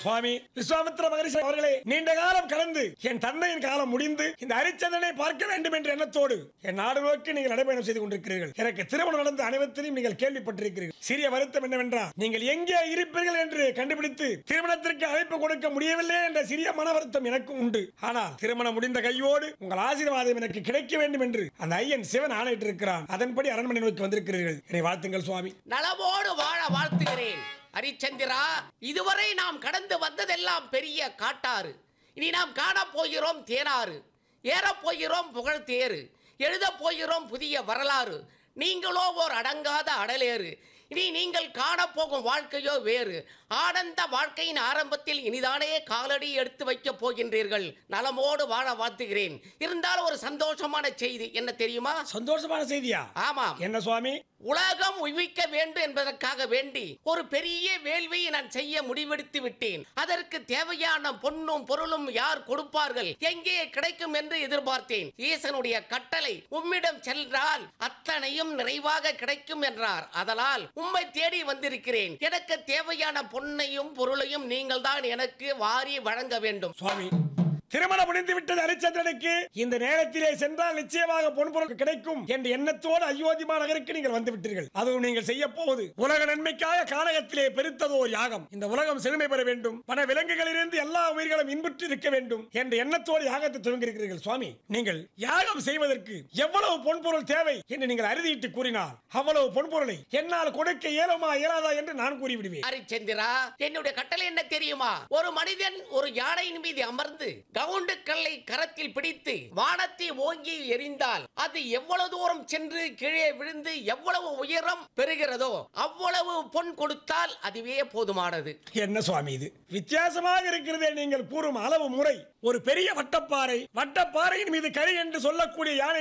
சுவாமி விஸ்வாமித்ர மகரிஷி அவர்களே நீண்ட காலம் கடந்து என் தந்தையின் காலம் முடிந்து இந்த ஹரிச்சந்திரனை பார்க்க வேண்டும் என்ற எண்ணத்தோடு என் நாடு நோக்கி நீங்கள் நடைபயணம் செய்து கொண்டிருக்கிறீர்கள் எனக்கு திருமணம் நடந்த அனைவத்தையும் நீங்கள் கேள்விப்பட்டிருக்கிறீர்கள் சிறிய வருத்தம் என்னவென்றால் நீங்கள் எங்கே இருப்பீர்கள் என்று கண்டுபிடித்து திருமணத்திற்கு அழைப்பு கொடுக்க முடியவில்லை என்ற சிறிய மன வருத்தம் எனக்கும் உண்டு ஆனால் திருமணம் முடிந்த கையோடு உங்கள் ஆசீர்வாதம் எனக்கு கிடைக்க வேண்டும் என்று அந்த ஐயன் சிவன் ஆணையிட்டிருக்கிறான் அதன்படி அரண்மனை நோக்கி வந்திருக்கிறீர்கள் என்னை வாழ்த்துங்கள் சுவாமி நலமோடு வாழ வாழ்த்துகிறேன் ஹரிச்சந்திரா இதுவரை நாம் கடந்து வந்ததெல்லாம் பெரிய காட்டாறு இனி நாம் காணப் போகிறோம் தேனாறு ஏறப் போகிறோம் புகழ் தேரு எழுதப் போகிறோம் புதிய வரலாறு நீங்களோ ஓர் அடங்காத அடலேறு இனி நீங்கள் காணப்போகும் வாழ்க்கையோ வேறு ஆனந்த வாழ்க்கையின் ஆரம்பத்தில் இனிதானே காலடி எடுத்து வைக்கப் போகின்றீர்கள் நலமோடு வாழ வாழ்த்துகிறேன் இருந்தாலும் ஒரு சந்தோஷமான செய்தி என்ன தெரியுமா சந்தோஷமான செய்தியா ஆமாம் என்ன சுவாமி உலகம் உய்விக்க வேண்டும் என்பதற்காக வேண்டி ஒரு பெரிய வேள்வியை நான் செய்ய முடிவெடுத்து விட்டேன் அதற்கு தேவையான பொன்னும் பொருளும் யார் கொடுப்பார்கள் எங்கே கிடைக்கும் என்று எதிர்பார்த்தேன் ஈசனுடைய கட்டளை உம்மிடம் சென்றால் அத்தனையும் நிறைவாக கிடைக்கும் என்றார் அதனால் உம்மை தேடி வந்திருக்கிறேன் எனக்கு தேவையான பொன்னையும் பொருளையும் நீங்கள் தான் எனக்கு வாரி வழங்க வேண்டும் சுவாமி திருமணம் முடிந்து விட்டது ஹரிச்சந்திரனுக்கு இந்த நேரத்திலே சென்றால் நிச்சயமாக பொன்பொருள் கிடைக்கும் என்ற எண்ணத்தோடு அயோத்திமா நகருக்கு நீங்கள் வந்து விட்டீர்கள் அதுவும் நீங்கள் செய்ய போவது உலக நன்மைக்காக கானகத்திலே பெருத்ததோர் யாகம் இந்த உலகம் செழுமை பெற வேண்டும் பல விலங்குகளிலிருந்து எல்லா உயிர்களும் இன்புற்று இருக்க வேண்டும் என்ற எண்ணத்தோடு யாகத்தை துவங்கியிருக்கிறீர்கள் சுவாமி நீங்கள் யாகம் செய்வதற்கு எவ்வளவு பொன்பொருள் தேவை என்று நீங்கள் அறுதியிட்டு கூறினால் அவ்வளவு பொன்பொருளை என்னால் கொடுக்க இயலுமா இயலாதா என்று நான் கூறிவிடுவேன் ஹரிச்சந்திரா என்னுடைய கட்டளை என்ன தெரியுமா ஒரு மனிதன் ஒரு யானையின் மீது அமர்ந்து கவுண்டு கல்லை கரத்தில் பிடித்து வானத்தை ஓங்கி எறிந்தால் அது எவ்வளவு தூரம் சென்று கீழே விழுந்து எவ்வளவு உயரம் பெறுகிறதோ அவ்வளவு பொன் கொடுத்தால் அதுவே போதுமானது என்ன சுவாமி இது வித்தியாசமாக இருக்கிறதே நீங்கள் கூறும் அளவு முறை ஒரு பெரிய வட்டப்பாறை வட்டப்பாறையின் மீது கரி என்று சொல்லக்கூடிய யானை